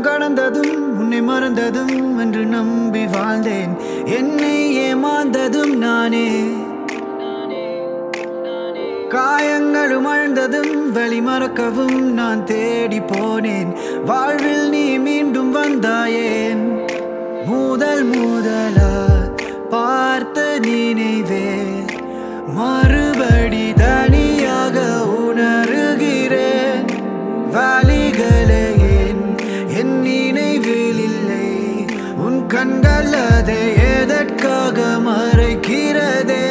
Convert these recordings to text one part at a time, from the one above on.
கடந்ததும் உன்னை மறந்ததும் என்று நம்பி வாழ்ந்தேன் என்னை ஏமாந்ததும் நானே காயங்களும் அழுந்ததும் வழி மறக்கவும் நான் தேடி போனேன் வாழ்வில் நீ மீண்டும் வந்தாயேன் முதல் முதலா பார்த்த நினைவே மறுபடி தனியாக உணர்கிறேன் வழிகளே ஏன் என் நினைவில் இல்லை உன் கண்கள் அதை எதற்காக மறைக்கிறதே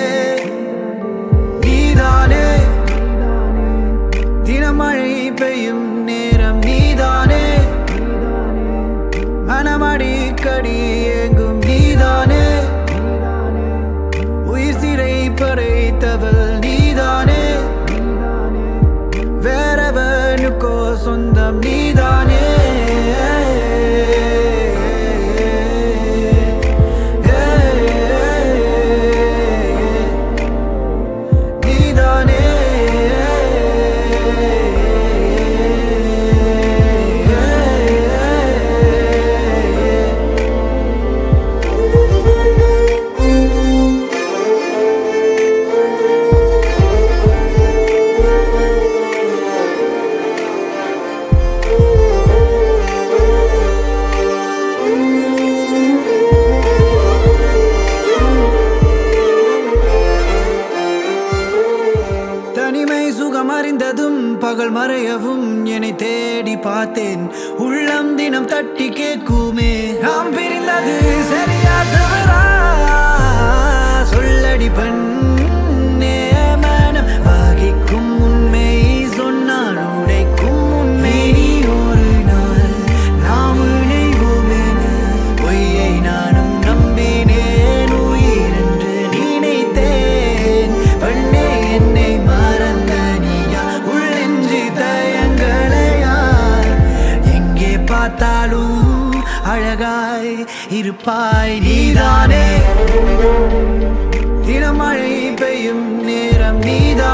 நீதானே தினமழை பெய்யும் நேரம் நீதானே மனமடிக்கடி ஏங்கும் நீதானே உயிர் சிறை பறைத்தவள் நீதானே வேறவனுக்கோ சொந்தம் நீதானே நீதானே தனிமை சுகம் அறிந்ததும் பகல் மறையவும் என்னை தேடி பார்த்தேன் உள்ளம் தினம் தட்டி கேட்குமே நாம் பிரிந்தது சரியா தவறா சொல்லடி பண்ணே மனம் வகிக்கும் உண்மை சொன்னால் உடைக்கும் உண்மை ஒரு நாள் நாம் இணைவோம் என பொய்யை நானும் நம்பினேன் உயிர் என்று நினைத்தேன் பெண்ணே என்னை மறந்த நீயா உள்ளெஞ்சி தயங்களையா எங்கே பார்த்தாலும் அழகாய் இருப்பாய் நீதானே தினமழை பெய்யும் நேரம் நீதான்